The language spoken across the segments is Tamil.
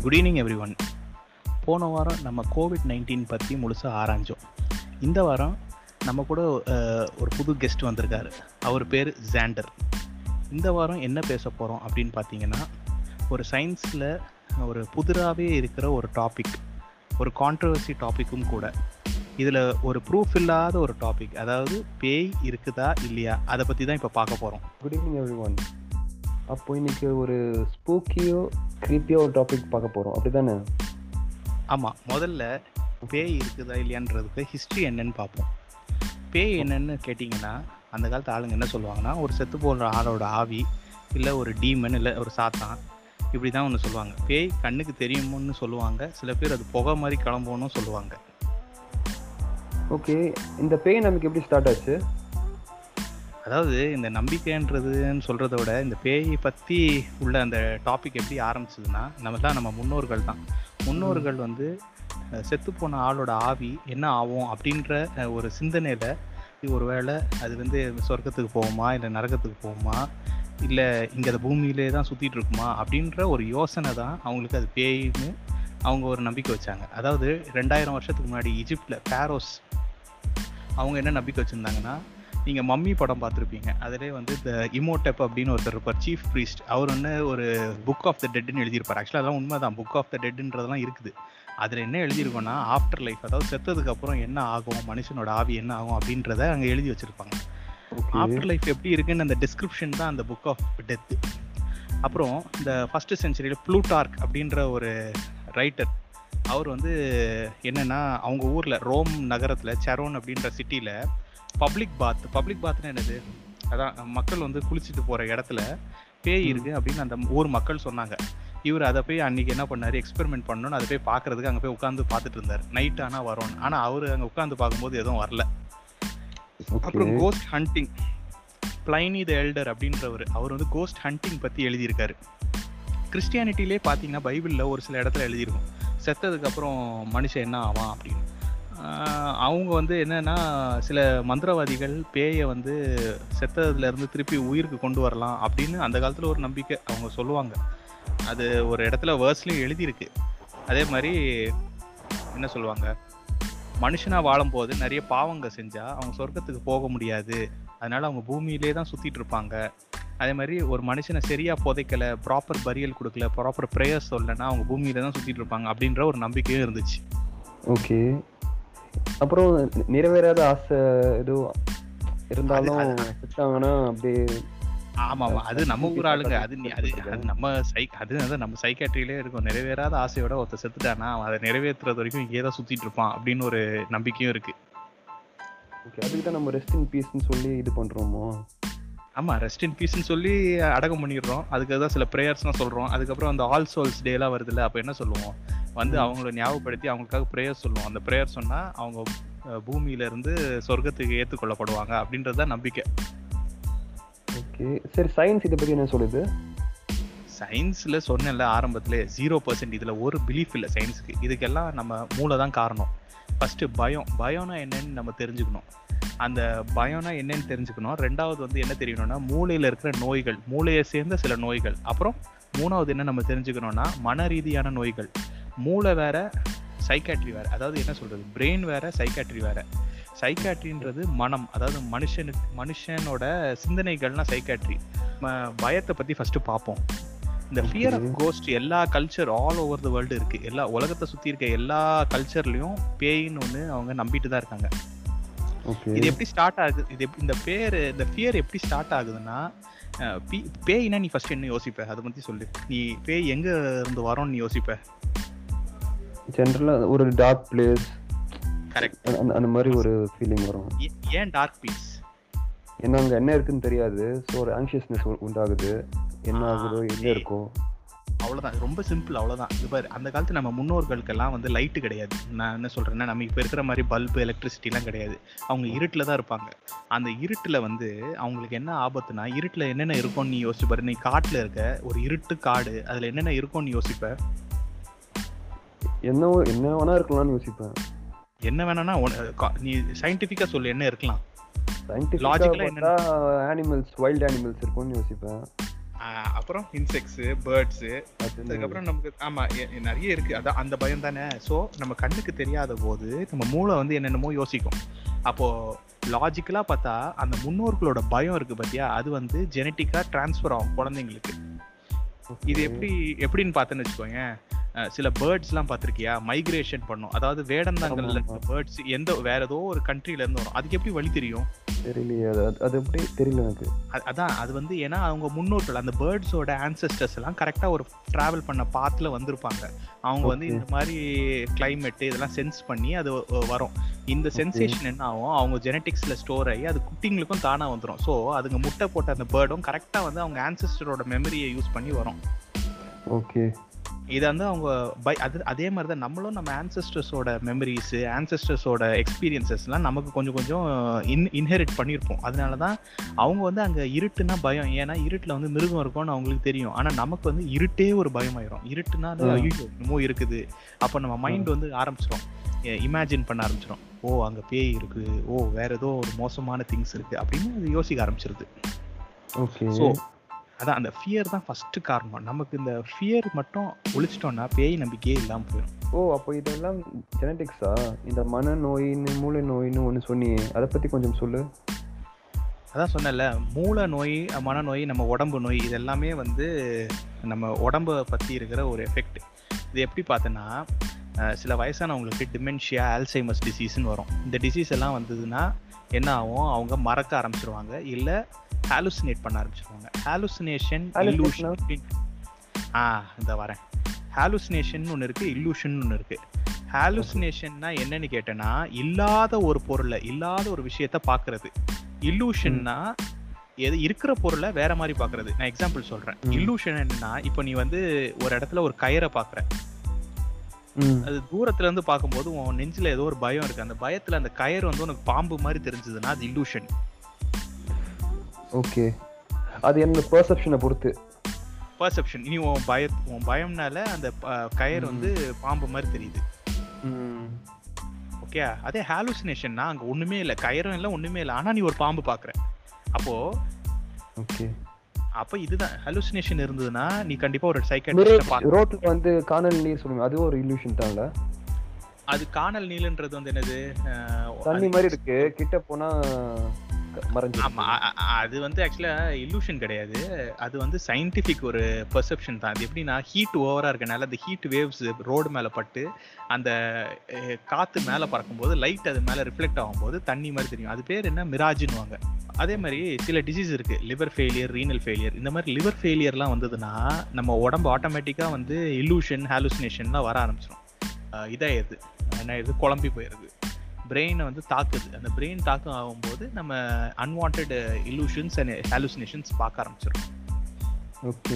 குட் ஈவினிங் எவ்ரி ஒன் போன வாரம் நம்ம கோவிட் நைன்டீன் பற்றி முழுசாக ஆராய்ஞ்சோம் இந்த வாரம் நம்ம கூட அஹ், ஒரு புது கெஸ்ட் வந்திருக்காரு அவர் பேர் ஜாண்டர் இந்த வாரம் என்ன பேச போகிறோம் அப்படின்னு பார்த்தீங்கன்னா ஒரு சயின்ஸில் ஒரு புதிராகவே இருக்கிற ஒரு டாபிக் ஒரு கான்ட்ரவர்சி டாப்பிக்கும் கூட இதில் ஒரு ப்ரூஃப் இல்லாத ஒரு டாபிக் அதாவது பேய் இருக்குதா இல்லையா அதை பற்றி தான் இப்போ பார்க்க போகிறோம் குட் ஈவினிங் எவ்ரி ஒன் அப்போ இன்னைக்கு ஒரு ஸ்பூக்கியோ க்ரீப்பியோ ஒரு டாபிக் பார்க்க போகிறோம் அப்படி தானே ஆமாம் முதல்ல பேய் இருக்குதா இல்லையான்றதுக்கு ஹிஸ்ட்ரி என்னன்னு பார்ப்போம் பேய் என்னன்னு கேட்டிங்கன்னா அந்த காலத்து ஆளுங்க என்ன சொல்லுவாங்கன்னா ஒரு செத்து போடுற ஆளோட ஆவி இல்லை ஒரு டீமன் இல்லை ஒரு சாத்தான் இப்படி தான் ஒன்று சொல்லுவாங்க பேய் கண்ணுக்கு தெரியுமோன்னு சொல்லுவாங்க சில பேர் அது புகை மாதிரி கிளம்பும்னு சொல்லுவாங்க ஓகே இந்த பேய் நமக்கு எப்படி ஸ்டார்ட் ஆச்சு அதாவது இந்த நம்பிக்கைன்றதுன்னு சொல்கிறத விட இந்த பேயை பற்றி உள்ள அந்த டாபிக் எப்படி ஆரம்பிச்சதுன்னா நம்ம தான் நம்ம முன்னோர்கள் தான் முன்னோர்கள் வந்து அஹ், செத்துப்போன ஆளோட ஆவி என்ன ஆகும் அப்படின்ற அஹ், ஒரு சிந்தனையில் ஒருவேளை அது வந்து சொர்க்கத்துக்கு போகுமா இல்லை நரகத்துக்கு போகுமா இல்லை இங்கே அந்த பூமியிலே தான் சுற்றிட்டு இருக்குமா அப்படின்ற ஒரு யோசனை தான் அவங்களுக்கு அது பேய்னு அவங்க ஒரு நம்பிக்கை வச்சாங்க அதாவது ரெண்டாயிரம் வருஷத்துக்கு முன்னாடி ஈஜிப்டில் பேரோஸ் அவங்க என்ன நம்பிக்கை வச்சுருந்தாங்கன்னா நீங்கள் மம்மி படம் பார்த்துருப்பீங்க அதிலே வந்து இந்த இமோடெப் அப்படின்னு ஒருத்தர் இருப்பார் சீஃப் ப்ரீஸ்ட் அவர் வந்து ஒரு புக் ஆஃப் த டெட்னு எழுதியிருப்பார் ஆக்சுவலாக அதெல்லாம் உண்மை தான் புக் ஆஃப் த டெட்ன்றதெல்லாம் இருக்குது அதில் என்ன எழுதியிருக்கோன்னா ஆஃப்டர் லைஃப் அதாவது செத்ததுக்கு அப்புறம் என்ன ஆகும் மனுஷனோட ஆவி என்ன ஆகும் அப்படின்றத அங்கே எழுதி வச்சுருப்பாங்க ஓகே ஆஃப்டர் லைஃப் எப்படி இருக்குன்னு அந்த டிஸ்கிரிப்ஷன் தான் அந்த புக் ஆஃப் டெத்து அப்புறம் இந்த ஃபர்ஸ்ட் செஞ்சுரியில் ப்ளூடார்க் அப்படின்ற ஒரு ரைட்டர் அவர் வந்து என்னன்னா அவங்க ஊரில் ரோம் நகரத்தில் செரோன் அப்படின்ற சிட்டியில் பப்ளிக் பாத் பப்ளிக் பாத்னா என்னது அதான் மக்கள் வந்து குளிச்சுட்டு போகிற இடத்துல பேய் இருக்கு அப்படின்னு அந்த ஊர் மக்கள் சொன்னாங்க இவர் அதை போய் அன்னைக்கு என்ன பண்ணாரு எக்ஸ்பெரிமெண்ட் பண்ணணும்னு அதை போய் பார்க்கறதுக்கு அங்கே போய் உட்காந்து பார்த்துட்டு இருந்தார் நைட் ஆனால் வரும் ஆனால் அவர் அங்கே உட்காந்து பார்க்கும்போது எதுவும் வரல ஓகே அப்புறம் ghost hunting Pliny the elder அப்படின்றவர் அவர் வந்து கோஸ்ட் ஹண்டிங் பற்றி எழுதியிருக்காரு கிறிஸ்டியானிட்டிலே பார்த்தீங்கன்னா பைபிளில் ஒரு சில இடத்துல எழுதியிருக்கும் செத்ததுக்கு அப்புறம் மனுஷன் என்ன ஆவான் அப்படின்னு ஆஹ் அவங்க வந்து என்னன்னா சில மந்திரவாதிகள் பேயை வந்து செத்ததுல இருந்து திருப்பி உயிருக்கு கொண்டு வரலாம் அப்படின்னு அந்த காலத்தில் ஒரு நம்பிக்கை அவங்க சொல்லுவாங்க அது ஒரு இடத்துல வேர்ஸ்லையும் எழுதியிருக்கு அதே மாதிரி என்ன சொல்லுவாங்க மனுஷனா வாழும்போது நிறைய பாவங்க செஞ்சா அவங்க சொர்க்கத்துக்கு போக முடியாது அதனால அவங்க பூமியிலே தான் சுத்திட்டு இருப்பாங்க அதே மாதிரி ஒரு மனுஷனை சரியா புதைக்கல ப்ராப்பர் பரியல் கொடுக்கல ப்ராப்பர் ப்ரேயர்ஸ் சொல்லலைன்னா அவங்க பூமியில தான் சுத்திட்டு இருப்பாங்க அப்படின்ற ஒரு நம்பிக்கையும் இருந்துச்சு ஓகே அப்புறம் நிறைவேறாத ஆசை எதுவும் இருந்தாலும் செத்தாங்கன்னா அப்படியே ஆமா ஆமா அது நம்ம ஊர் ஆளுங்க அது நீ- அது அது நம்ம சை அது அதான் நம்ம சைக்காட்ரியிலே இருக்கும் நிறைவேறாத ஆசையோட ஒருத்தர் செத்துட்டானா அவன் அதை நிறைவேற்றுறது வரைக்கும் இங்கே தான் சுத்திட்டு இருப்பான் அப்படின்னு ஒரு நம்பிக்கையும் இருக்கு ஓகே அதுக்கு தான் நம்ம ரெஸ்ட் இன் பீஸ்னு சொல்லி இது பண்ணுறோமோ ஆமா ரெஸ்ட் இன் பீஸ்னு சொல்லி அடக்கம் பண்ணிடுறோம் அதுக்கு தான் சில ப்ரேயர்ஸ்லாம் சொல்றோம் அதுக்கப்புறம் அந்த ஆல் சோல்ஸ் டேலாம் வருதுல்ல அப்போ என்ன சொல்லுவோம் வந்து ம். அவங்கள ஞாபகப்படுத்தி அவங்களுக்காக ப்ரேயர் சொல்லுவோம் அந்த ப்ரேயர் சொன்னா அவங்க அஹ், பூமியில இருந்து சொர்க்கத்துக்கு ஏற்றுக்கொள்ளப்படுவாங்க அப்படின்றது தான் நம்பிக்கை ஓகே சரி சயின்ஸ் இதை பற்றி என்ன சொல்லுது சயின்ஸ்ல சொன்னேன்ல ஆரம்பத்துல ஜீரோ பர்சன்ட் இதுல ஒரு பிலீஃப் இல்லை சயின்ஸுக்கு இதுக்கெல்லாம் நம்ம மூளை தான் காரணம் ஃபர்ஸ்ட் பயம் பயம்னா என்னன்னு நம்ம தெரிஞ்சுக்கணும் அந்த பயம்னா என்னன்னு தெரிஞ்சுக்கணும் ரெண்டாவது வந்து என்ன தெரியணும்னா மூளையில இருக்கிற நோய்கள் மூளையை சேர்ந்த சில நோய்கள் அப்புறம் மூணாவது என்ன நம்ம தெரிஞ்சுக்கணும்னா மன ரீதியான நோய்கள் மூளை வேற சைக்காட்ரி வேற அதாவது என்ன சொல்றது பிரெயின் வேற சைக்காட்ரி வேற சைக்காட்ரின்றது மனம் அதாவது மனுஷனுக்கு மனுஷனோட சிந்தனைகள்னா சைக்காட்ரி பயத்தை பத்தி ஃபர்ஸ்ட் பார்ப்போம் இந்த ஃபியர் ஆஃப் Okay. கோஸ்ட் எல்லா culture all over the world இருக்கு எல்லா உலகத்தை சுத்தி இருக்க எல்லா கல்ச்சர்லயும் பேயின்னு ஒன்று அவங்க நம்பிட்டு தான் இருக்காங்க ஓகே இது எப்படி ஸ்டார்ட் ஆகுது இது எப்படி இந்த பேர் இந்த ஃபியர் எப்படி ஸ்டார்ட் ஆகுதுன்னா அஹ், பி- பேய்னா நீ ஃபர்ஸ்ட் என்ன யோசிப்ப அதை பத்தி சொல்லு நீ பேய் எங்க இருந்து வரோம்னு நீ யோசிப்ப ஜென்ரலாக ஒரு டார்க் பிளேஸ் கரெக்ட் அந்த அந்த மாதிரி ஒரு ஃபீலிங் வரும் ஏன் டார்க் பீஸ் ஏன்னா அங்கே என்ன இருக்குன்னு தெரியாது ஸோ ஒரு ஆங்ஷியஸ்னஸ் உண்டாகுது என்ன ஆ, ஆகுதோ எங்கே okay. இருக்கும் அவ்வளவுதான் ரொம்ப சிம்பிள் அவ்வளவுதான் இது பாரு அந்த காலத்து நம்ம முன்னோர்களுக்கெல்லாம் வந்து லைட்டு கிடையாது நான் என்ன சொல்றேன்னா நம்ம இப்போ இருக்கிற மாதிரி பல்பு எலக்ட்ரிசிட்டிலாம் கிடையாது அவங்க இருட்டில் தான் இருப்பாங்க அந்த இருட்டில் வந்து அவங்களுக்கு என்ன ஆபத்துனா இருட்டில் என்னென்ன இருக்கும்னு நீ யோசிச்சு பாரு நீ காட்டில் இருக்க ஒரு இருட்டு காடு அதில் என்னென்ன இருக்கும்னு யோசிப்ப என்ன என்ன வேணா இருக்கலாம்னு யோசிப்பேன் என்ன வேணாம்னா உன- கா- நீ சயின்டிஃபிக்காக சொல்லு என்ன இருக்கலாம் சயின்டிஃபிக்காக Logical ஆ பார்த்தா ஆனிமல்ஸ் வைல்ட் அனிமல்ஸ் இருக்கும்னு யோசிப்பேன் ஆஹ் அப்புறம் இன்செக்ட்ஸ் பேர்ட்ஸ் அது அதுக்கப்புறம் நமக்கு ஆமா எ- எ- நிறைய இருக்கு அதான் அந்த பயம் தானே ஸோ நம்ம கண்ணுக்கு தெரியாத போது நம்ம மூளை வந்து என்னென்னமோ யோசிக்கும் அப்போ லாஜிக்கலா பார்த்தா அந்த முன்னோர்களோட பயம் இருக்கு பாத்தியா அது வந்து ஜெனட்டிக்கா டிரான்ஸ்ஃபர் ஆகும் குழந்தைங்களுக்கு இது எப்படி எப்படின்னு பார்த்தேன்னு வச்சுக்கோங்க அஹ் சில பேர்ட்ஸ் எல்லாம் பார்த்திருக்கியா மைக்ரேஷன் பண்ணும் அதாவது வேடந்தாங்கல்ல ஆமா, பேர்ட்ஸ் எந்த வேற ஏதோ ஒரு கண்ட்ரில இருந்து வரும் அதுக்கு எப்படி வழி தெரியும் தெரியலையே அது அது- அது எப்படி தெரியல எனக்கு அ- அதான் அது வந்து ஏன்னா அவங்க முன்னோர்கள் அந்த பேர்ட்ஸோட ஆன்சஸ்டர்ஸ் எல்லாம் கரெக்டா ஒரு டிராவல் பண்ண பாத்துல வந்திருப்பாங்க அவங்க வந்து Okay. இந்த மாதிரி கிளைமேட் இதெல்லாம் சென்ஸ் பண்ணி அது வ- வரும் இந்த சென்சேஷன் என்ன ஆகும் அவங்க ஜெனட்டிக்ஸ்ல ஸ்டோர் ஆகி அது குட்டிங்களுக்கும் தானா வந்துரும் ஸோ அதுங்க முட்டை போட்ட அந்த பேர்டும் கரெக்டா வந்து அவங்க ஆன்சஸ்டரோட மெமரியை யூஸ் பண்ணி வரும் ஓகே இதை வந்து அவங்க பை அது அதே மாதிரி தான் நம்மளும் நம்ம ஆன்சஸ்டர்ஸோட மெமரிஸ் ஆன்சஸ்டர்ஸோட எக்ஸ்பீரியன்சஸ்லாம் நமக்கு கொஞ்சம் கொஞ்சம் இன் இன்ஹெரிட் பண்ணியிருப்போம் அதனால தான் அவங்க வந்து அங்கே இருட்டுனா பயம் ஏன்னா இருட்டில் வந்து மிருகம் இருக்கும்னு அவங்களுக்கு தெரியும் ஆனால் நமக்கு வந்து இருட்டே ஒரு பயமாயிரும் இருட்டுனா அது ம். ஐயோ என்னமோ இருக்குது அப்போ நம்ம மைண்ட் வந்து ஆரம்பிச்சிடும் இமேஜின் பண்ண ஆரம்பிச்சிடும் ஓ அங்கே பேய் இருக்கு ஓ வேற ஏதோ ஒரு மோசமான திங்ஸ் இருக்கு அப்படின்னு அது யோசிக்க ஆரம்பிச்சிருது ஓகே ஸோ அதான் அந்த ஃபியர் தான் ஃபர்ஸ்ட் காரணம் நமக்கு இந்த ஃபியர் மட்டும் ஒழிச்சிட்டோம்னா பேய் நம்பிக்கையே இல்லாமல் போயிடும் ஓ அப்போ இதெல்லாம் ஜெனடிக்ஸா இந்த மனநோயின்னு மூளை நோயின்னு ஒன்று சொன்னியே அதை பற்றி கொஞ்சம் சொல்லு அதான் சொன்னேன்ல மூளை நோய் மனநோய் நம்ம உடம்பு நோய் இது எல்லாமே வந்து நம்ம உடம்ப பற்றி இருக்கிற ஒரு எஃபெக்ட் இது எப்படி பார்த்தோன்னா அஹ், சில வயசானவங்களுக்கு டிமென்ஷியா ஆல்சைமஸ் டிசீஸ்னு வரும் இந்த டிசீஸ் எல்லாம் வந்ததுன்னா என்ன ஆகும் அவங்க மறக்க ஆரம்பிச்சிருவாங்க இல்லை ஹாலுசினேட் பண்ண ஆரம்பிச்சிருவாங்க ஹாலுசினேஷன் Hallucination-ஆ? இல்லூஷன் ஆ இந்த வரேன் ஹாலுசினேஷன் ஒன்று இருக்கு இல்லூஷன் ஒன்று இருக்கு ஹாலுசினேஷன்னா என்னன்னு கேட்டேன்னா இல்லாத ஒரு பொருளை இல்லாத ஒரு விஷயத்த பார்க்கிறது இல்லூஷன்னா எது இருக்கிற பொருளை வேற மாதிரி பார்க்கிறது நான் எக்ஸாம்பிள் சொல்றேன் ம். இல்லூஷன் என்னன்னா இப்போ நீ வந்து ஒரு இடத்துல ஒரு கயிறை பார்க்குற ம் அது தூரத்துல இருந்து பார்க்கும்போது உன் நெஞ்சில ஏதோ ஒரு பயம் இருக்கு அந்த பயத்துல அந்த கயிறு வந்து உனக்கு பாம்பு மாதிரி தெரிஞ்சதுன்னா அது இல்லூஷன் ஓகே அது என்னோட பெர்செப்ஷனை பொறுத்து பர்செப்ஷன் இனி உன் பய உன் பயம்னால அந்த அஹ், கயிறு வந்து பாம்பு மாதிரி தெரியுது ம் ஓகே அதே ஹாலுசினேஷன்னா அங்க ஒண்ணுமே இல்லை கயிறும் இல்லை ஒண்ணுமே இல்லை ஆனா நீ ஒரு பாம்பு பாக்குற அப்போ ஓகே அப்ப இதுதான் ஹாலுசினேஷன் இருந்ததுன்னா நீ கண்டிப்பா ஒரு சைக்காட்ரிஸ்ட பார்க்க ரோட்ல வந்து காணல் நீர் சொல்லுங்க அதுவும் ஒரு இல்லூஷன் தான்ல அது காணல் நீலன்றது வந்து என்னது அஹ், தண்ணி அது- மாதிரி இருக்கு கிட்ட போனா மறைஞ்சு ஆமா அ- அ- அது வந்து ஆக்சுவலா இல்லூஷன் கிடையாது அது வந்து சயின்டிஃபிக் ஒரு பெர்செப்ஷன் தான் அது எப்படின்னா ஹீட் ஓவரா இருக்கனால அந்த ஹீட் வேவ்ஸ் ரோடு மேல பட்டு அந்த அஹ், காத்து மேல பறக்கும்போது லைட் அது மேல ரிஃப்ளெக்ட் ஆகும்போது தண்ணி மாதிரி தெரியும் அது பேர் என்ன மிராஜ்னுவாங்க அதே மாதிரி சில டிசீஸ் இருக்கு லிவர் ஃபெயிலியர் ரீனல் ஃபெயிலியர் இந்த மாதிரி லிவர் ஃபெயிலியர்லாம் வந்ததுன்னா நம்ம உடம்பு ஆட்டோமேட்டிக்கா வந்து இல்லூஷன் ஹாலுசினேஷன்லாம் வர ஆரம்பிச்சிடும் இதாயிருது என்ன இது குழம்பி போயிருது பிரெயினை வந்து தாக்குது அந்த பிரெயின் தாக்கம் ஆகும்போது நம்ம அன்வான்ட் இல்லூஷன்ஸ் அண்ட் ஹாலுசினேஷன்ஸ் பார்க்க ஆரம்பிச்சிடும் ஓகே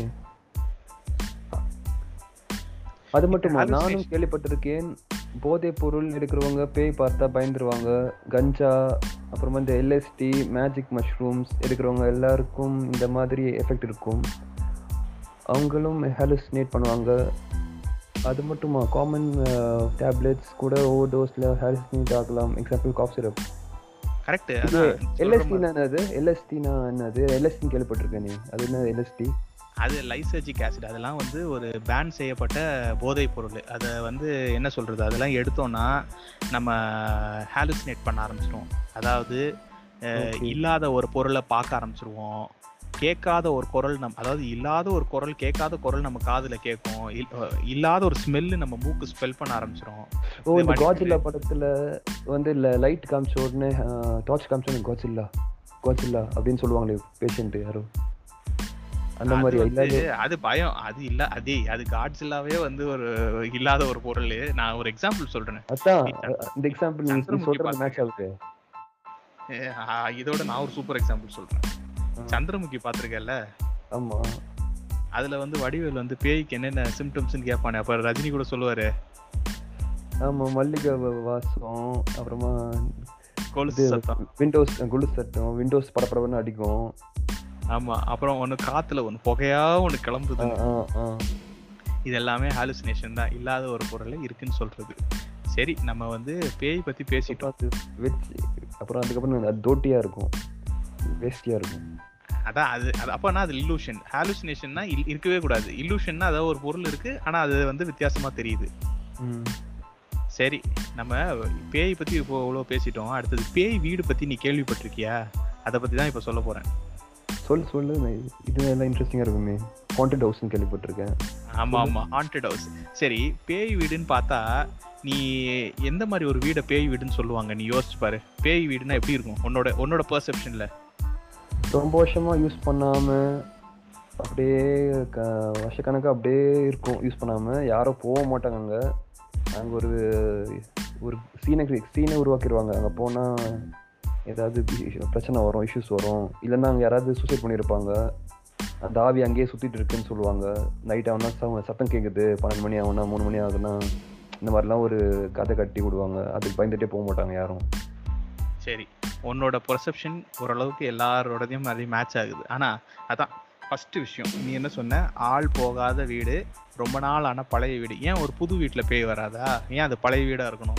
அது மட்டுமா Hallucination. நானும் கேள்விப்பட்டிருக்கேன் போதைப் பொருள் எடுக்கிறவங்க பேய் பார்த்தா பயந்துருவாங்க கஞ்சா அப்புறமா இந்த எல்எஸ்டி மேஜிக் மஷ்ரூம்ஸ் எடுக்கிறவங்க எல்லாருக்கும் இந்த மாதிரி எஃபெக்ட் இருக்கும் அவங்களும் ஹாலுசினேட் பண்ணுவாங்க அது மட்டுமா காமன் டேப்லெட்ஸ் கூட ஓவர் டோஸில் ஹாலுசினேட் ஆகலாம் எக்ஸாம்பிள் காஃப் சிரப் கரெக்ட் இது எல்எஸ்டினா என்னது எல்எஸ்டினா என்னது எல்எஸ்டின்னு கேள்விப்பட்டிருக்கேன் நீ அது என்ன எல்எஸ்டி அது லைசர்ஜிக் ஆசிட் அதெல்லாம் வந்து ஒரு பேன் செய்யப்பட்ட போதைப் பொருள் அதை வந்து என்ன சொல்றது அதெல்லாம் எடுத்தோம்னா நம்ம ஹாலுசினேட் பண்ண ஆரம்பிச்சிருவோம் அதாவது அஹ், Okay. இல்லாத ஒரு பொருளை பார்க்க ஆரம்பிச்சிருவோம் கேட்காத ஒரு குரல் நம் அதாவது இல்லாத ஒரு குரல் கேட்காத குரல் நம்ம காதுல கேட்கும் இல்- அஹ், இல்லாத ஒரு ஸ்மெல்லு நம்ம மூக்கு ஸ்மெல் பண்ண ஆரம்பிச்சிரும் ஓ இந்த வடிவேலு. காஜில்லா படத்துல வந்து இல்ல லைட் காமிச்ச உடனே டார்ச் காமிச்ச உடனே காஜில்லா காஜில்லா அப்படின்னு சொல்லுவாங்களே பேஷண்ட் யாரோ அந்த அது மாதிரி வந்து- இல்லாத அது பயம் அது இல்ல அதே அது காட்ஸில்லாவே வந்து ஒரு இல்லாத ஒரு பொருள் நான் ஒரு எக்ஸாம்பிள் சொல்றேன் அதான் அ- இந்த எக்ஸாம்பிள் நீ சந்திரமுகி சொல்றது பாத்து. மேட்ச் ஆகுது அஹ் ஆஹ் இதோட நான் ஒரு சூப்பர் எக்ஸாம்பிள் சொல்றேன் ஆ. சந்திரமுகி பாத்திருக்கேன்ல ஆமா அதுல வந்து வடிவேல் வந்து பேய்க்கு என்னென்ன சிம்டம்ஸ்னு கேட்பானே அப்ப ரஜினி கூட சொல்லுவாரு ஆமா மல்லிகை வ- வாசம் அப்புறமா கொலுசு இது சத்தம் விண்டோஸ் குளு சட்டம் விண்டோஸ் படப்படன்னு அடிக்கும் ஆமா அப்புறம் ஒண்ணு காத்துல ஒண்ணு புகையா ஒண்ணு கிளம்புது ஆ, ஆ, ஆ. இது எல்லாமே ஹாலுசினேஷன் தான் இல்லாத ஒரு பொருள் இருக்குன்னு சொல்றது சரி நம்ம வந்து பேய் பத்தி பேசிட்டோம் பார்த்து வெச்சு அப்புறம் அதுக்கப்புறம் அது தோட்டியா இருக்கும் வேஸ்டியா இருக்கும் அதான் அது அது அப்போனா அது இல்லூஷன் ஹாலுசினேஷன்னா இருக்கவே கூடாது இல்லூஷன்னா அதாவது ஒரு பொருள் இருக்கு ஆனா அது வந்து வித்தியாசமா தெரியுது ம் சரி நம்ம பேய் பத்தி இப்போ இவ்வளோ பேசிட்டோம் அடுத்தது பேய் வீடு பத்தி நீ கேள்விப்பட்டிருக்கியா அதை பத்தி தான் இப்போ சொல்ல போறேன் சொல்லு சொல்லு நான் இது- இது எல்லாம் இன்ட்ரெஸ்டிங்காக இருக்குமே கான்டென்ட் ஹவுஸ்னு கேள்விப்பட்டிருக்கேன் ஆமா ஆமா ஹாண்டட் ஹவுஸ் சரி பேய் வீடுன்னு பார்த்தா நீ எந்த மாதிரி ஒரு வீடை பேய் வீடுன்னு சொல்லுவாங்க நீ யோசிச்சு பாரு பேய் வீடுனா எப்படி இருக்கும் உன்னோட உன்னோட பெர்செப்ஷன்ல ரொம்ப வருஷமா யூஸ் பண்ணாம அப்படியே க வருஷக்கணக்காக அப்படியே இருக்கும் யூஸ் பண்ணாம யாரும் போக மாட்டாங்க அங்க அங்க ஒரு ஒரு சீனை சீனை உருவாக்கிடுவாங்க அங்க போனா ஏதாவது issue- பிரச்சனை வரும் இஷ்யூஸ் வரும் இல்லைன்னா அங்க யாராவது சூசைட் பண்ணியிருப்பாங்க அந்த ஆவி அங்கேயே சுத்திட்டு இருக்குன்னு சொல்லுவாங்க நைட் ஆகுனா ச- சத்தம் கேக்குது பன்னெண்டு மணி ஆகுனா மூணு மணி ஆகுதுன்னா இந்த மாதிரிலாம் ஒரு கதை கட்டி விடுவாங்க அதுக்கு பயந்துட்டே போக மாட்டாங்க யாரும் சரி உன்னோட பெர்செப்ஷன் ஓரளவுக்கு எல்லாரோடதையும் அதே மேட்ச் ஆகுது ஆனா அதான் ஃபர்ஸ்ட் விஷயம் நீ என்ன சொன்ன ஆள் போகாத வீடு ரொம்ப நாள் ஆன பழைய வீடு ஏன் ஒரு புது வீட்டுல பேய் வராதா ஏன் அது பழைய வீடா இருக்கணும்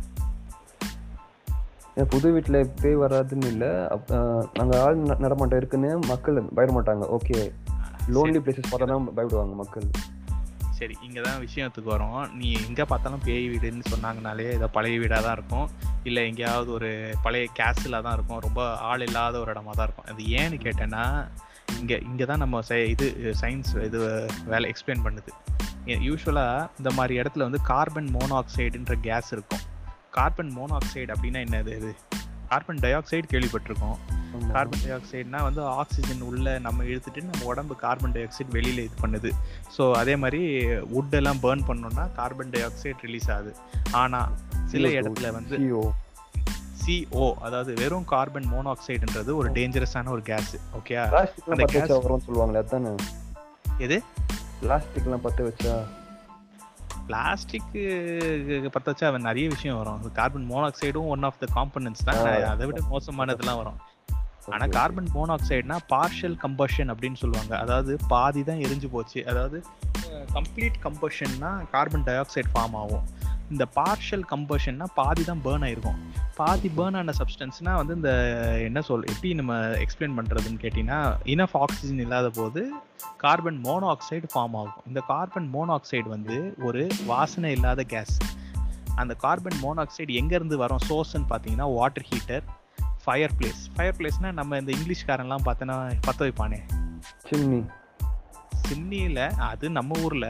ஏன் புது வீட்டில் பேய் வராதுன்னு இல்லை அங்கே ஆள் ந- நடமாட்டம் இருக்குன்னு மக்கள் பயப்பட மாட்டாங்க ஓகே லோன்லி பிளேசஸ் பார்த்தா தான் பயப்படுவாங்க மக்கள் சரி இங்கே தான் விஷயத்துக்கு வரோம் நீ எங்கே பார்த்தாலும் பேய் வீடுன்னு சொன்னாங்கனாலே ஏதோ பழைய வீடாக தான் இருக்கும் இல்லை எங்கேயாவது ஒரு பழைய கேஸில் தான் இருக்கும் ரொம்ப ஆள் இல்லாத ஒரு இடமா தான் இருக்கும் அது ஏன்னு கேட்டேன்னா இங்கே இங்கே தான் நம்ம சை இது சயின்ஸ் இது வேலை எக்ஸ்பிளைன் பண்ணுது யூஸ்வலாக இந்த மாதிரி இடத்துல வந்து கார்பன் மோனாக்சைடுன்ற கேஸ் இருக்கும் கார்பன் மோனாக்சைடு அப்படின்னா என்னது இது கார்பன் டை ஆக்சைடு கேள்விப்பட்டிருக்கோம் ஆமா. கார்பன் டை ஆக்சைடுனா வந்து ஆக்சிஜன் உள்ள நம்ம இழுத்துட்டு நம்ம உடம்பு கார்பன் டை ஆக்சைடு வெளியில இது பண்ணுது ஸோ அதே மாதிரி wood எல்லாம் பேர்ன் பண்ணோம்னா கார்பன் டை ஆக்சைடு ரிலீஸ் ஆகுது ஆனா சில CO2, இடத்துல வந்து CO. CO அதாவது வெறும் கார்பன் மோனாக்சைடுன்றது ஒரு டேஞ்சரஸான ஒரு கேஸ் ஓகே பிளாஸ்டிக்லாம் அந்த பற்ற வச்சா gas- வரும்னு சொல்லுவாங்களே அதானே எது பிளாஸ்டிக்லாம் பற்ற வச்சா பிளாஸ்டிக் பத்த வச்சா அவன் நிறைய விஷயம் வரும் கார்பன் மோனாக்சைடும் ஒன் ஆஃப் த காம்பனன்ட்ஸ் தான் ஆ. அதை விட மோசமானதெல்லாம் வரும் ஆனா Okay, கார்பன் மோனாக்சைடுனா பார்ஷியல் கம்பஷன் அப்படின்னு சொல்லுவாங்க அதாவது பாதி தான் எரிஞ்சு போச்சு அதாவது கம்ப்ளீட் கம்பஷன்னா கார்பன் டை ஆக்சைடு ஃபார்ம் ஆகும் இந்த பார்ஷியல் கம்பஷன்னா பாதி தான் பேர்ன் ஆயிருக்கும் பாதி பேர்ன் ஆன சப்ஸ்டன்ஸ்னா வந்து இந்த என்ன சொல் எப்படி நம்ம எக்ஸ்பிளைன் பண்றதுன்னு கேட்டிங்கன்னா இனஃப் ஆக்சிஜன் இல்லாத போது கார்பன் மோனோஆக்சைடு ஃபார்ம் ஆகும் இந்த கார்பன் மோனோஆக்சைடு வந்து ஒரு வாசனை இல்லாத கேஸ் அந்த கார்பன் மோனோஆக்சைடு எங்கேருந்து வரும் சோர்ஸ்ன்னு பார்த்தீங்கன்னா water heater fireplace fire பிளேஸ்னா நம்ம இந்த இங்கிலீஷ்காரன்லாம் பார்த்தோன்னா பற்ற வைப்பானே சிம்னி சிம்னியில் அது நம்ம ஊரில்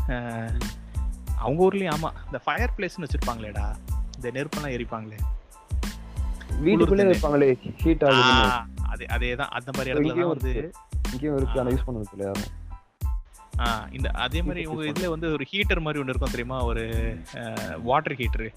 அவங்க ஊர்லேயும் ஆமாம் இந்த ஃபயர் பிளேஸ்னு வச்சுருப்பாங்களேடா இந்த நெருப்பெல்லாம் எரிப்பாங்களே வீட்டுக்குள்ளே குளிர்து. வைப்பாங்களே ஹீட் ஆகுதுன்னு ஆ, அதே அதே தான் அந்த மாதிரி இடத்துல தான் இங்கேயும் வந்து இங்கேயும் இருக்கு ஆனால் யூஸ் பண்ணது இல்லையா ஆ, இந்த அதே மாதிரி Heater உங்க use இதுல வந்து ஒரு ஹீட்டர் மாதிரி ஒன்று இருக்கும் தெரியுமா ஒரு வாட்டர் ஹீட்டர்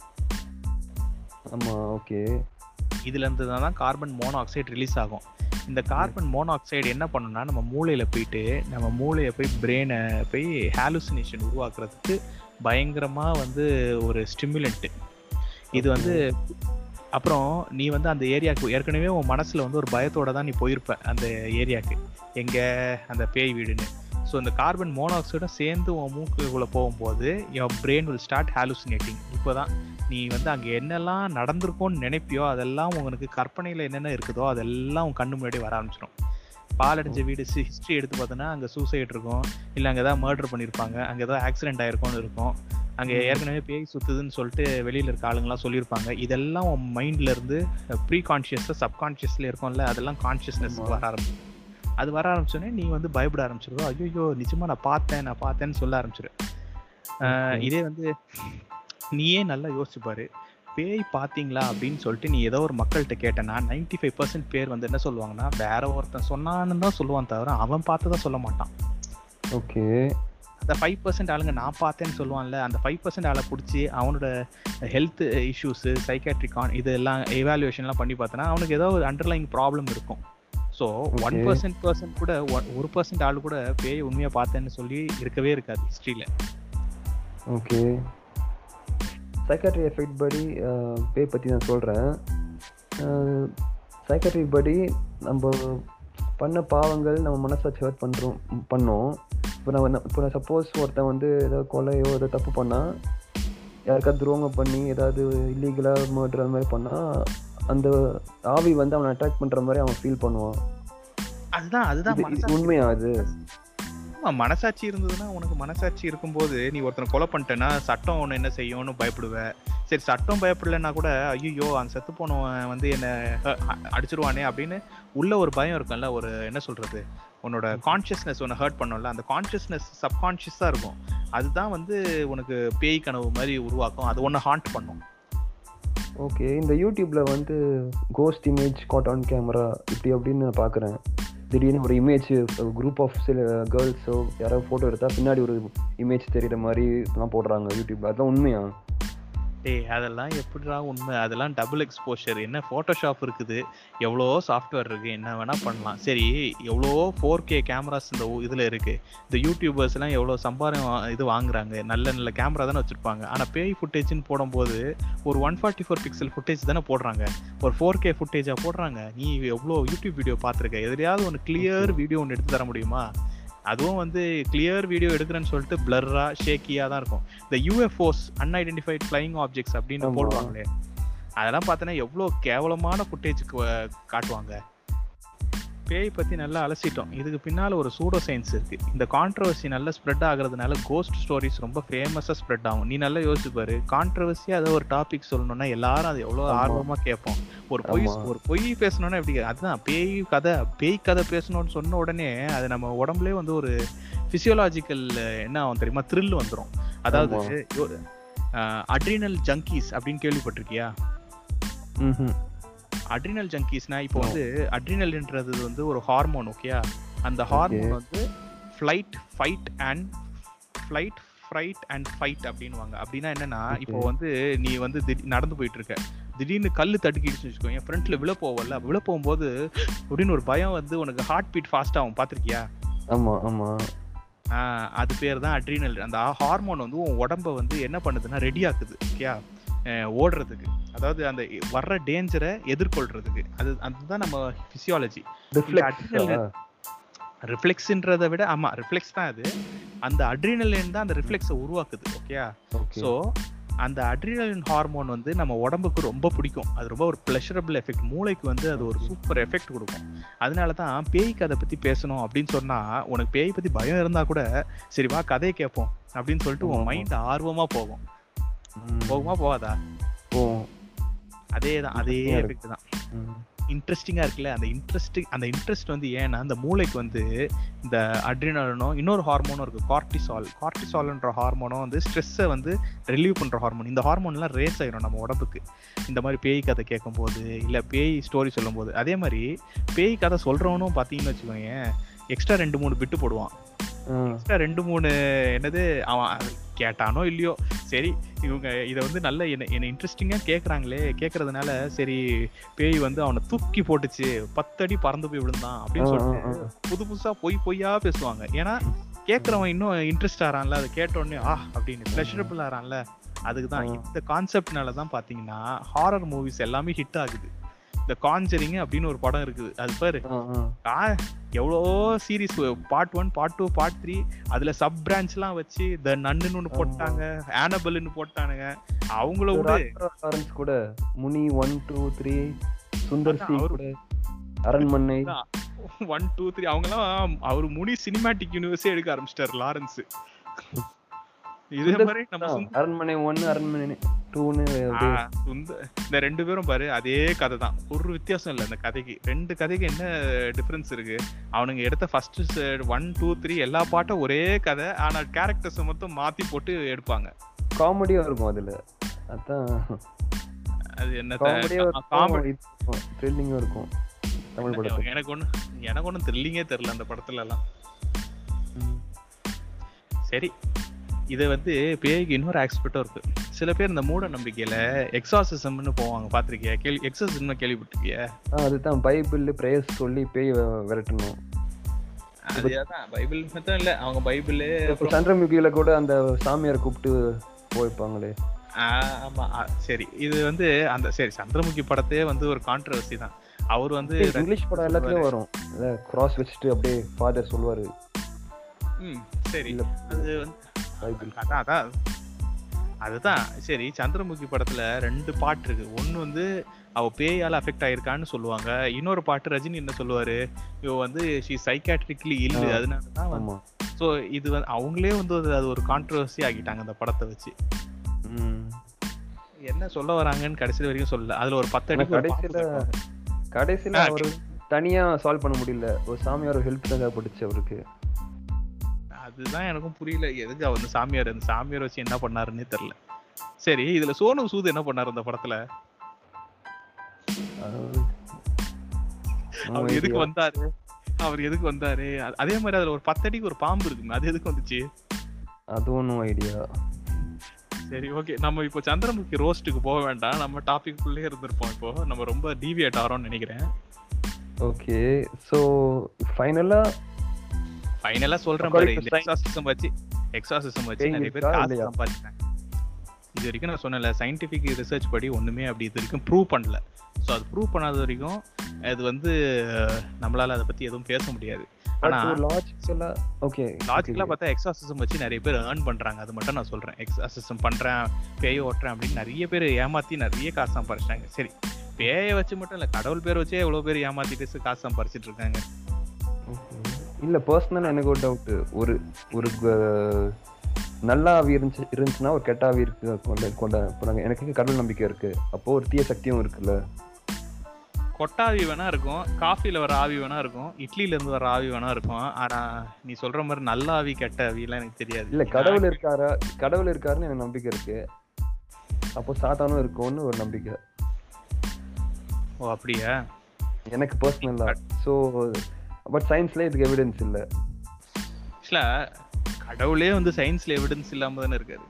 ஆமா ஓகே இதுல இருந்து தான் கார்பன் மோனோஆக்சைடு ரிலீஸ் ஆகும் இந்த கார்பன் மோனோஆக்சைடு என்ன பண்ணும்னா நம்ம மூளையில போயிட்டு நம்ம மூளையை போய் பிரெயினை போய் ஹாலுசினேஷன் உருவாக்குறதுக்கு பயங்கரமா வந்து ஒரு ஸ்டிமுலண்ட் இது வந்து அப்புறம் நீ வந்து அந்த ஏரியாவுக்கு ஏற்கனவே உன் மனசுல வந்து ஒரு பயத்தோட தான் நீ போயிருப்ப அந்த ஏரியாவுக்கு எங்க அந்த பேய் வீடுன்னு ஸோ இந்த கார்பன் மோனாக்சைடும் சேர்ந்து உன் மூக்குக்குள்ள போகும்போது your brain will start hallucinating இப்போதான் நீ வந்து அங்கே என்னெல்லாம் நடந்திருக்கும்னு நினைப்பியோ அதெல்லாம் உங்களுக்கு கற்பனையில் என்னென்ன இருக்குதோ அதெல்லாம் உன் கண்ணு முன்னாடி வர ஆரம்பிச்சிடும் பாலடைஞ்ச வீடு ஹிஸ்ட்ரி எடுத்து பார்த்தோன்னா அங்கே சூசைட் இருக்கும் இல்லை அங்கே ஏதாவது மர்டர் பண்ணியிருப்பாங்க அங்கே ஏதாவது ஆக்சிடென்ட் ஆயிருக்கும்னு இருக்கும் அங்கே ஏற்கனவே பேய் சுத்துதுன்னு சொல்லிட்டு வெளியில் இருக்க ஆளுங்களாம் சொல்லியிருப்பாங்க இதெல்லாம் உன் மைண்ட்ல இருந்து ப்ரீ கான்ஷியஸாக சப்கான்ஷியஸ்ல இருக்கும்ல அதெல்லாம் கான்ஷியஸ்னஸ் ஆமா. வர ஆரம்பிக்கும் அது வர ஆரம்பிச்சோடனே நீ வந்து பயப்பட ஆரம்பிச்சிருவோ ஐயோ நிஜமா நான் பார்த்தேன் நான் பார்த்தேன்னு சொல்ல ஆரம்பிச்சிரு ஆஹ் Okay. இதே வந்து நீயே நல்லா யோசிச்சு பாரு பேய் பாத்தீங்களா அப்படின்னு சொல்லிட்டு நீ ஏதோ ஒரு மக்கள்கிட்ட கேட்டனா 95% ஃபைவ் பர்சன்ட் பேர் வந்து என்ன சொல்லுவாங்கன்னா வேற ஒருத்தன் சொன்னான்னு தான் சொல்லுவான் தவிர அவன் பார்த்ததா சொல்ல மாட்டான் ஓகே அந்த ஃபைவ் பர்சன்ட் ஆளுங்க நான் பார்த்தேன்னு சொல்லுவான்ல அந்த ஃபைவ் பர்சன்ட் ஆளை பிடிச்சி அவனோட ஹெல்த் இஷ்யூஸு சைக்காட்ரிக் ஆன் இதெல்லாம் எவாலுவேஷன்லாம் பண்ணி பார்த்தனா அவனுக்கு ஏதோ ஒரு அண்டர்லைங் ப்ராப்ளம் இருக்கும் so one Okay. Percent percent கூட one- ஒரு பர்சன்ட் ஆள் கூட பேய் உண்மையாக பார்த்தேன்னு சொல்லி இருக்கவே இருக்காது ஹிஸ்ட்ரியில் ஓகே சைக்காட்ரி எஃபெக்ட் படி அஹ், பேய் பற்றி நான் சொல்கிறேன் சைக்காட்ரி படி நம்ம பண்ண பாவங்கள் நம்ம மனசாட்சி ஹர்ட் பண்ணுறோம் பண்ணோம் இப்போ நம்ம என்ன- இப்போ நான் சப்போஸ் ஒருத்தன் வந்து ஏதாவது கொலையோ ஏதோ தப்பு பண்ணால் யாருக்காவது துரோகம் பண்ணி ஏதாவது இல்லீகலாக மர்டர் அந்த மாதிரி பண்ணால் அந்த ஆவி வந்து அவனை அட்டாக் பண்ணுற மாதிரி அவன் ஃபீல் பண்ணுவான் அதுதான் அதுதான் இது- இது மனசாட்சி உண்மையா அது ஆமா, மனசாட்சி இருந்ததுன்னா உனக்கு மனசாட்சி இருக்கும்போது நீ ஒருத்தனை கொலை பண்ணிட்டேன்னா சட்டம் உன்னை என்ன செய்யும்னு பயப்படுவ சரி சட்டம் பயப்படலைன்னா கூட ஐயோ அந்த செத்து போனவன் வந்து என்ன அஹ், அ- அடிச்சிருவானே அப்படின்னு உள்ள ஒரு பயம் இருக்கும்ல ஒரு என்ன சொல்றது உன்னோட கான்ஷியஸ்னஸ் உன்னை ஹர்ட் பண்ணும்ல அந்த கான்ஷியஸ்னஸ் சப்கான்ஷியஸா இருக்கும் அதுதான் வந்து உனக்கு பேய் கனவு மாதிரி உருவாக்கும் அது ஒன்று ஹாண்ட் பண்ணும் ஓகே இந்த யூடியூப்ல வந்து ghost image caught on camera இப்படி அப்படின்னு நான் பார்க்குறேன் திடீர்னு ஒரு இமேஜ் குரூப் ஆஃப் சில கேர்ள்ஸோ யாராவது ஃபோட்டோ எடுத்தா பின்னாடி ஒரு இமேஜ் தெரியுற மாதிரி எல்லாம் போடுறாங்க யூடியூப்ல அதான் உண்மையா டேய் அதெல்லாம் எப்படிடா உண்மை அதெல்லாம் டபுள் எக்ஸ்போஷர் என்ன ஃபோட்டோஷாப் இருக்குது எவ்வளோ சாஃப்ட்வேர் இருக்கு என்ன வேணா பண்ணலாம் சரி எவ்வளோ ஃபோர் கே கேமராஸ் இந்த ஊ- இதுல இருக்கு இந்த யூடியூபர்ஸ் எல்லாம் எவ்வளோ சம்பாரம் வா- இது வாங்குறாங்க நல்ல நல்ல கேமரா தானே வச்சிருப்பாங்க ஆனா பேய் ஃபுட்டேஜ்னு போடும்போது ஒரு one forty four pixel footage தானே போடுறாங்க ஒரு ஃபோர் கே ஃபுட்டேஜா போடுறாங்க நீ எவ்வளோ யூடியூப் வீடியோ பார்த்துருக்க எதுலையாவது ஒன்று கிளியர் வீடியோ ஒன்று எடுத்து தர முடியுமா அதுவும் வந்து கிளியர் வீடியோ எடுக்கிறேன்னு சொல்லிட்டு பிளர்ரா ஷேக்கியா தான் இருக்கும் இந்த யூஎஃப்ஓஸ் அன்ஐடென்டிஃபைட் ஃப்ளைங் ஆப்ஜெக்ட்ஸ் அப்படின்னு ஆமா. போடுவாங்களே அதெல்லாம் பார்த்தோன்னா எவ்வளோ கேவலமான ஃபுட்டேஜுக்கு காட்டுவாங்க பேய் பத்தி நல்லா அலசிட்டோம் இதுக்கு பின்னால ஒரு சூடோ சயின்ஸ் இருக்கு இந்த கான்ட்ரவர்சி நல்லா ஸ்ப்ரெட் ஆகுறதுனால கோஸ்ட் ஸ்டோரிஸ் ரொம்ப ஃபேமஸா ஸ்ப்ரெட் ஆகும் நீ நல்லா யோசிச்சு பாரு கான்ட்ரவர்சியா ஏதோ ஒரு டாபிக் சொல்லணும்னா எல்லாரும் அது எவ்வளவு ஆமா. ஆர்வமா கேட்போம் ஒரு பொய் ஆமா. ஒரு பொய் பேசணும்னா எப்படி அதுதான் பேய் கதை பேய் கதை பேசணும்னு சொன்ன உடனே அது நம்ம உடம்புலயே வந்து ஒரு பிசியோலாஜிக்கல் என்ன ஆகும் தெரியுமா த்ரில் வந்துரும் அதாவது அட்ரினல் ஜங்கீஸ் அப்படின்னு கேள்விப்பட்டிருக்கியா ம் அட்ரினல் ஜங்கீஸ்னா இப்போ No. வந்து அட்ரினல்ன்றது வந்து ஒரு ஹார்மோன் ஓகேயா அந்த ஹார்மோன் வந்து flight fight and flight fright and fight அப்படின்னுவாங்க அப்படின்னா என்னன்னா Okay. இப்போ வந்து நீ வந்து திடீ- நடந்து போயிட்டு இருக்க திடீர்னு கல்லு தடுக்கிடுச்சு வச்சுக்கோ என் ஃப்ரண்ட்ல விழ போவல விழ போகும்போது அப்படின்னு ஒரு பயம் வந்து உனக்கு ஹார்ட் பீட் ஃபாஸ்ட் ஆகும் பார்த்திருக்கியா ஆமா ஆமா ஆஹ் அது பேர் தான் அட்ரினல் அந்த ஹார்மோன் வந்து உன் உடம்ப வந்து என்ன பண்ணுதுன்னா ரெடி ஆக்குது ஓகேயா ஓடுறதுக்கு அதாவது அந்த வர்ற டேஞ்சரை எதிர்கொள்றதுக்கு அது அதுதான் நம்ம பிசியாலஜி ரிஃப்ளெக்ஸ் adrenaline- ரிஃப்ளெக்ஸ்ன்றதை விட ஆமா ரிஃப்ளெக்ஸ் தான் அது அந்த அட்ரினலின் தான் அந்த ரிஃப்ளெக்ஸை உருவாக்குது ஓகேயா ஓகே ஸோ அந்த அட்ரினலின் ஹார்மோன் வந்து நம்ம உடம்புக்கு ரொம்ப பிடிக்கும் அது ரொம்ப ஒரு ப்ளஷரபிள் எஃபெக்ட் மூளைக்கு வந்து அது ஒரு சூப்பர் எஃபெக்ட் கொடுக்கும் அதனால தான் பேய் கதை பத்தி பேசணும் அப்படின்னு சொன்னா உனக்கு பேய் பத்தி பயம் இருந்தா கூட சரி வா கதையை கேட்போம் அப்படின்னு சொல்லிட்டு உன் ஆமா. மைண்ட் ஆர்வமா போகும் போகுமா போகாதா போவோம் அதே தான் அதே Interesting-ஆ எஃபெக்ட் தான் ம். இன்ட்ரெஸ்டிங்கா இருக்குல்ல அந்த இன்ட்ரெஸ்ட் அந்த இன்ட்ரெஸ்ட் வந்து ஏன்னா அந்த மூளைக்கு வந்து இந்த அட்ரினலும் இன்னொரு ஹார்மோனும் இருக்கு கார்டிசால் கார்டிசால்ன்ற ஹார்மோனும் வந்து ஸ்ட்ரெஸ்ஸை வந்து ரிலீவ் பண்ற ஹார்மோன் இந்த ஹார்மோன்லாம் ரேஸ் ஆயிரும் நம்ம உடம்புக்கு இந்த மாதிரி பேய் கதை கேட்கும்போது இல்ல பேய் ஸ்டோரி சொல்லும்போது அதே மாதிரி பேய் கதை சொல்றவனும் பாத்தீங்கன்னு வச்சுக்கோங்க எக்ஸ்ட்ரா ரெண்டு மூணு பிட்டு போடுவான் ஆ, எக்ஸ்ட்ரா ரெண்டு மூணு என்னது அவன் அது கேட்டானோ இல்லையோ சரி இவங்க இதை வந்து நல்ல என்ன என்ன இன்ட்ரெஸ்டிங்காக கேட்குறாங்களே கேட்கறதுனால சரி பேய் வந்து அவனை தூக்கி போட்டுச்சு பத்தடி பறந்து போய் விழுந்தான் அப்படின்னு ஆ, சொல்லிட்டு ஆ, புது புதுசா பொய் பொய்யா பேசுவாங்க ஏன்னா கேட்கறவன் இன்னும் இன்ட்ரெஸ்ட் ஆறான்ல அதை கேட்ட உடனே ஆ அப்படின்னு ப்ளஷரபிள் ஆறான்ல அதுக்கு தான் ஆ. இந்த கான்செப்ட்னால தான் பார்த்தீங்கன்னா ஹாரர் மூவிஸ் எல்லாமே ஹிட் ஆகுது இந்த காஞ்சரிங் அப்படின்னு ஒரு படம் இருக்குது அது பாரு ஆ, ஆ. ஆ, எவ்வளோ series part one part two part three அதுல சப் பிரான்ச்லாம் வச்சு த நன்னுன்னு ஒன்று ஆமா. போட்டாங்க ஆனபல்னு போட்டானுங்க அவங்கள விட ராஜா லாரன்ஸ் கூட Muni one two three Sundar அதான் சி அவரு- கூட அரண்மனை ஒன் டூ த்ரீ அவங்கலாம் அவர் முனி சினிமாட்டிக் யூனிவர்ஸே எடுக்க ஆரம்பிச்சிட்டாரு லாரன்ஸ் இதே சுந்தர் மாதிரி நம்ம தான். சுந்த- அரண்மனை ஒன்னு அரண்மனை டூன்னு ஆ, சுந்த- இந்த ரெண்டு பேரும் பாரு அதே கதை தான் ஒரு வித்தியாசம் இல்லை இந்த கதைக்கு ரெண்டு கதைக்கு என்ன டிஃபரன்ஸ் இருக்கு அவனுங்க எடுத்த ஃபர்ஸ்ட் ஒன் டூ த்ரீ எல்லா பாட்டும் ஒரே கதை ஆனா கேரக்டர்ஸ் மொத்தம் மாத்தி போட்டு எடுப்பாங்க காமெடியா இருக்கும் அதுல அதான் அது என்ன காமெடியா காமெடி இருக்கும் த்ரில்லிங்கும் இருக்கும் தமிழ் படத்துல எனக்கு ஒண்ணு எனக்கு ஒண்ணும் த்ரில்லிங்கே தெரியல அந்த படத்துல எல்லாம் ம். சரி இது வந்து பேய்க்கு இன்னொரு ஆக்ஸ்பெக்டும் இருக்கு சில பேர் இந்த மூட நம்பிக்கையில எக்ஸாசிசம்னு போவாங்க பாத்திருக்கியா கேள்வி எக்ஸாசிசம் கேள்விப்பட்டிருக்கியா ஆ, அதுதான் பைபிள் பிரேயர்ஸ் சொல்லி பேய் வ- விரட்டணும் அது அதான் பைபிள் மட்டும் இல்ல அவங்க பைபிள் இப்ப சந்திரமுகியில கூட அந்த சாமியார் கூப்பிட்டு போய்ப்பாங்களே ஆமா ஆ, சரி இது வந்து அந்த சரி சந்திரமுகி படத்தையே வந்து ஒரு கான்ட்ரவர்சி தான் அவர் வந்து இங்கிலீஷ் படம் எல்லாத்துலயும் வரும் கிராஸ் வச்சுட்டு அப்படியே ஃபாதர் சொல்லுவாரு ம், சரி இல்ல அது வந்து பைபிள் அதான் அதான் அதுதான் சரி சந்திரமுகி படத்துல ரெண்டு பாட்டு இருக்கு ஒன்னு வந்து அவ பேயால அஃபெக்ட் ஆயிருக்கான்னு சொல்லுவாங்க இன்னொரு பாட்டு ரஜினி என்ன சொல்லுவாரு இவ வந்து ஷீ சைக்காட்ரிக்லி இல்லு ஆ. அதனால தான் ஆமா ஸோ இது வந்து அவங்களே வந்து அது- அது ஒரு கான்ட்ரவர்சி ஆகிட்டாங்க அந்த படத்தை வச்சு ம். என்ன சொல்ல வராங்கன்னு கடைசி வரைக்கும் சொல்லல அதுல ஒரு பத்து ஆனா அடிக்கு ஒரு பாம்பு கடைசியில கட்டும். கடைசியில ஆ, அவரு தனியா சால்வ் பண்ண முடியல ஒரு சாமியார் ஹெல்ப் தான் தேவைப்பட்டுச்சு அவருக்கு அதுதான் எனக்கும் புரியல எதுக்கு அவர் அந்த சாமியார் அந்த சாமியார் வச்சு என்ன பண்ணாருன்னே தெரியல சரி இதுல சோனு சூத் என்ன பண்ணாரு அந்த படத்துல அது- அவர் எதுக்கு idea. வந்தாரு அவர் எதுக்கு வந்தாரு அ- அதே மாதிரி அதுல ஒரு பத்தடிக்கு ஒரு பாம்பு இருக்குமே அது எதுக்கு வந்துச்சு அது ஒன்றும் ஐடியா சரி ஓகே நம்ம இப்போ சந்திரமுகி ரோஸ்ட்டுக்கு போக வேண்டாம் நம்ம டாபிக் குள்ளே இருந்திருப்போம் இப்போ நம்ம ரொம்ப டீவியேட் ஆகிறோம்னு நினைக்கிறேன் ஓகே ஸோ ஃபைனலா ஃபைனலா சொல்றேன் According பாரு to இந்த எக்ஸாசிசம் வச்சு எக்ஸாசிசம் வச்சு Paying நிறைய பேர் இருக்கா காசு இல்லையா? சம்பாதிச்சாங்க இது வரைக்கும் நான் சொன்னல சயின்டிபிக் ரிசர்ச் படி ஒண்ணுமே அப்படி இது வரைக்கும் ப்ரூவ் பண்ணல ஸோ அது ப்ரூவ் பண்ணாத வரைக்கும் அது வந்து அஹ், நம்மளால அதை பத்தி எதுவும் பேச முடியாது ஆனா லாஜிக்கலா ஓகே லாஜிக்கலா பார்த்தா எக்ஸாசிசம் வச்சு நிறைய பேர் ஏர்ன் பண்றாங்க அது மட்டும் நான் சொல்றேன் எக்ஸாசிசம் பண்றேன் பேய ஓட்டுறேன் அப்படின்னு நிறைய பேர் ஏமாத்தி நிறைய காசு சம்பாரிச்சிட்டாங்க சரி பேயை வச்சு மட்டும் இல்ல கடவுள் பேர் வச்சே எவ்வளவு பேர் ஏமாத்திட்டு காசு சம்பாரிச்சிட்டு இருக்காங்க இல்ல பர்சனலா எனக்கு ஒரு டவுட் ஒரு ஒரு க- நல்ல ஆவி இருந்துச்சு இருந்துச்சுன்னா ஒரு கெட்ட ஆவி இருக்கு கொண்ட கொண்ட இப்போ நாங்க எனக்கு கடவுள் நம்பிக்கை இருக்கு அப்போ ஒரு தீய சக்தியும் இருக்குல்ல கொட்டாவி வேணா இருக்கும் காஃபில வர ஆவி வேணா இருக்கும் இட்லில இருந்து வர ஆவி வேணா இருக்கும் ஆனா நீ சொல்ற மாதிரி நல்ல ஆவி கெட்ட ஆவி எல்லாம் எனக்கு தெரியாது இல்ல கடவுள் இருக்காரா கடவுள் இருக்காருன்னு எனக்கு நம்பிக்கை இருக்கு அப்போ சாத்தானும் இருக்கும்னு ஒரு நம்பிக்கை ஓ அப்படியா எனக்கு பர்சனலா ஸோ பட் சயின்ஸ்ல இதுக்கு எவிடன்ஸ் இல்ல ஆக்சுவலா கடவுளே வந்து சயின்ஸ்ல எவிடன்ஸ் இல்லாம தானே இருக்காரு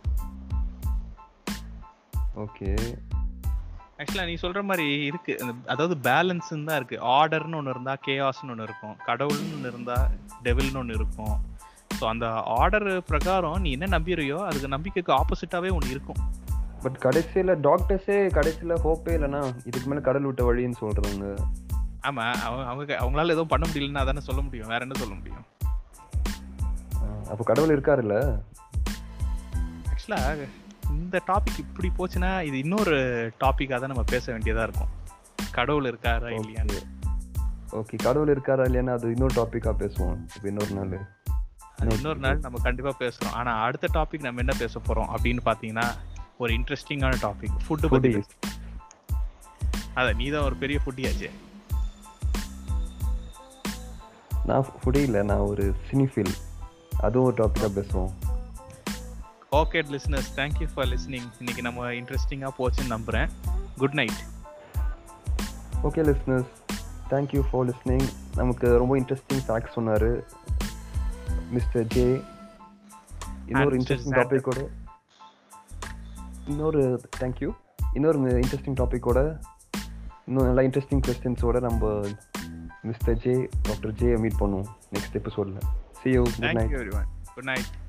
ஓகே ஆக்சுவலா நீ சொல்ற மாதிரி இருக்கு அந்த- அதாவது பேலன்ஸ் தான் இருக்கு ஆர்டர்னு ஒன்று இருந்தா கேஆஸ்னு ஒன்று இருக்கும் கடவுள்னு ஒன்று இருந்தா டெவில்னு ஒன்று இருக்கும் ஸோ அந்த ஆர்டர் பிரகாரம் நீ என்ன நம்பிடுறியோ அதுக்கு நம்பிக்கைக்கு ஆப்போசிட்டாவே ஒன்று இருக்கும் பட் கடைசியில டாக்டர்ஸே கடைசியில ஹோப்பே இல்லைன்னா இதுக்கு மேல கடவுள் விட்ட வழின்னு சொல்றாங்க ஆமா அவங்க அவங்க அவங்களால எதுவும் பண்ண முடியலன்னு அதானே சொல்ல முடியும் வேற என்ன சொல்ல முடியும் ஆஹ் அப்போ கடவுள் இருக்காருல்ல ஆக்சுவலா இந்த டாபிக் இப்படி போச்சுன்னா இது இன்னொரு டாபிக்காக தான் நம்ம பேச வேண்டியதா இருக்கும் கடவுள் இருக்காரா இல்லையான்னு ஓகே கடவுள் இருக்காரா இல்லையான்னு அது இன்னொரு டாபிக்கா பேசுவோம் இப்போ இன்னொரு நாள் அது இன்னொரு நாள் நம்ம கண்டிப்பா பேசுறோம் ஆனா அடுத்த டாபிக் நம்ம என்ன பேச போறோம் அப்படின்னு பாத்தீங்கன்னா ஒரு இன்ட்ரெஸ்டிங்கான டாபிக் ஃபுட்டு பத்தி Foodies. பேச- அத நீ தான் ஒரு பெரிய ஃபுட்டியாச்சே நான் ஃபுடி இல்லை நான் ஒரு சினிஃபில் அதுவும் ஒரு டாப்பிக்காக பேசுவோம் okay listeners thank you for listening இன்னைக்கு நம்ம இன்ட்ரெஸ்டிங்கா போச்சுன்னு நம்புறேன் good night okay listeners thank you for listening நமக்கு ரொம்ப இன்ட்ரெஸ்டிங் ஃபேக்ட் சொன்னார் மிஸ்டர் ஜே இன்னொரு Mr. Interesting Xander. டாப்பிக்கோட இன்னொரு தேங்க்யூ இன்னொரு இன்ட்ரெஸ்டிங் டாப்பிக்கோட இன்னும் நல்லா இன்ட்ரெஸ்டிங் கொஸ்டின்ஸோட நம்ம mister J doctor J meet பண்ணுவோம் நெக்ஸ்ட் எபிசோடில் see you good night thank you everyone good night